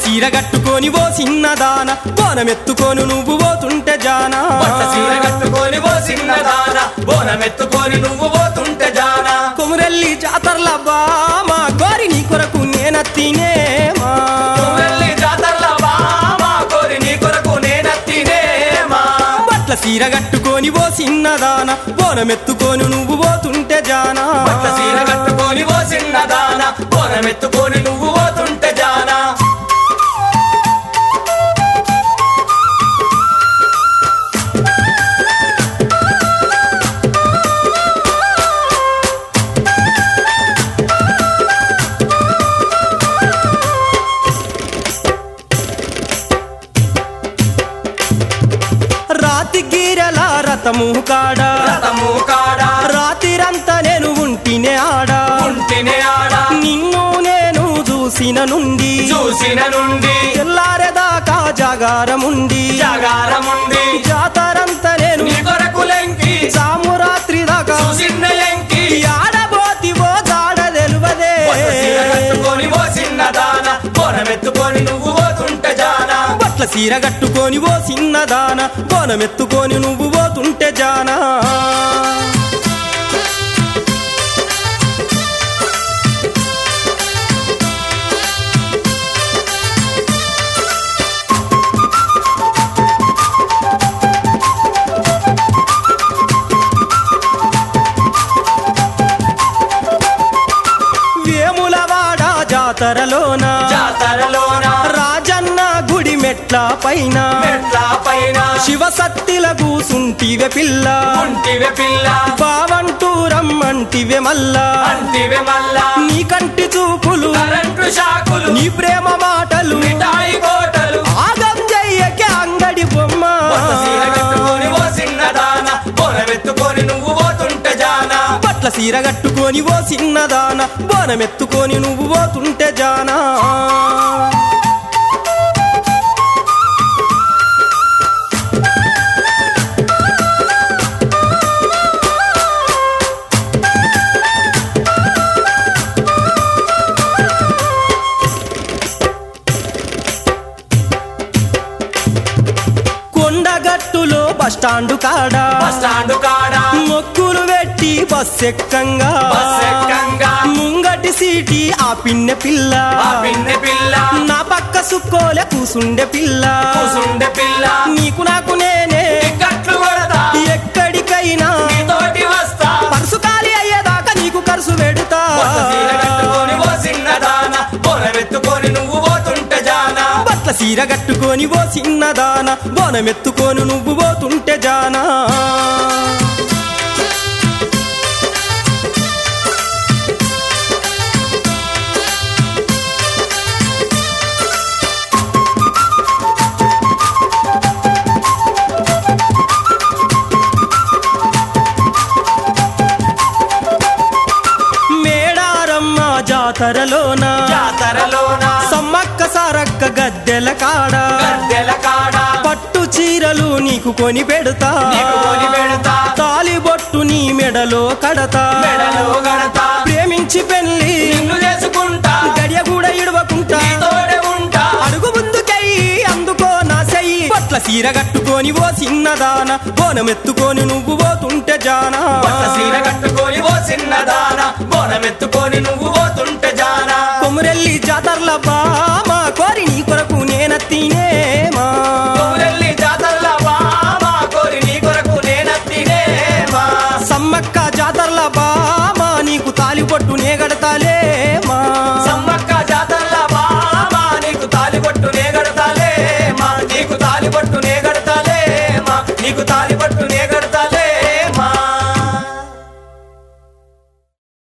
చీర కట్టుకొని ఓ చిన్నదాన బోనమెత్తుకొని నువ్వు పోతుంటే జానా పట్ట చీర కట్టుకొని ఓ చిన్నదాన బోనమెత్తుకొని నువ్వు పోతుంటే జానా కొమురెల్లి జాతరల బామా కోరి నీ కొరకు నేనత్తినేమా వెళ్ళి జాతరల బామా కోరి నీ కొరకు నేనత్తినేమా బట్ల చీర కట్టుకొని ఓ చిన్నదాన బోనమెత్తుకొని నువ్వు పోతుంటే జానా పట్ట చీర కట్టుకొని ఓ చిన్నదాన బోనమెత్తుకొని నువ్వు పోతుంటే జానా రాతి గీరల రథము కాడా రథము కాడా రాతిరంతా నేను ఉంటినే ఆడా ఉంటినే ఆడ నిన్ను నేను చూసిన నుండి చూసిన నుండి తెల్లారేదాకా జాగారముండి జాగారముండి జాతరంతా నేను నీ కొరకు లెంకి సామురాత్రి దాకా చూసిన లెంకి ఆడబోతివో జాడ తెలువదే పట్ట చీర కట్టుకొని ఓ చిన్నదాన బోనమెత్తుకొని నువ్వు పోతుంటే జానా బట్ల సీర కట్టుకొని ఓ చిన్నదాన బోనమెత్తుకొని నువ్వు పోతుంటే జానా వేములవాడ జాతరలోన జాతరలోన రాజన్న గుడి మెట్ల పైన మెట్ల పైన శివసత్తిల కూసుంటివే పిల్ల ఉంటివే పిల్ల బావంటూ రమ్మంటివే మల్లా అంటివే మల్లా నీ కంటి చూపులు కరెంటు షాకులు నీ ప్రేమ మాటలు మిఠాయి కోటలు ఆగం జయ్యకే అంగడి బొమ్మ పట్ట చీర కట్టుకొని ఓ చిన్నదాన బోనమెత్తుకొని నువ్వు పోతుంటే జానా పట్ల సీర కట్టుకొని ఓ చిన్నదాన బోనమెత్తుకొని నువ్వు పోతుంటే జానా కొండగట్టులో బస్టాండు కాడా బస్ స్టాండ్ కాడా మొక్కులు పెట్టి బస్ ఎక్కంగా బస్ ఎక్కంగా ముంగటి సీటి ఆ పిన్నె పిల్ల ఆ పిన్నె పిల్ల నా పక్క సుక్కోలే కూసుండే పిల్ల కూసుండే పిల్ల నీకు నాకు నేనే గట్లు కొడతా ఎక్కడికైనా నీతోటి వస్తా పర్సు ఖాళీ అయ్యేదాకా నీకు ఖర్చు పెడతా పట్ట చీర కట్టుకొని ఓ చిన్నదాన బోనమెత్తుకొని నువ్వు పోతుంటే జానా బట్ల సీర కట్టుకొని ఓ చిన్నదాన బోనమెత్తుకొని నువ్వు పోతుంటే జానా మేడారమ్మ జాతరలోన జాతరలోన సమ్మక్క సారక్క గద్దెల కాడ గద్దెల కాడా పట్టు చీరలు నీకు కొని పెడతా నీకు కొని పెడతా. తాలి బొట్టు నీ మెడలో కడతా మెడలో గడతా ప్రేమించి పెళ్లి నిన్ను చేసుకుంటా గడియ కూడా ఇడవకుంటా నీతోడే ఉంటా అడుగు ముందుకై అందుకో నా చెయ్యి పట్ల సీర కట్టుకొని ఓ చిన్నదాన బోనమెత్తుకొని నువ్వు పోతుంటే జానా పట్ట చీర కట్టుకొని ఓ చిన్నదాన బోనమెత్తుకొని నువ్వు పోతుంటే జానా కొమురెల్లి జాతరల బామ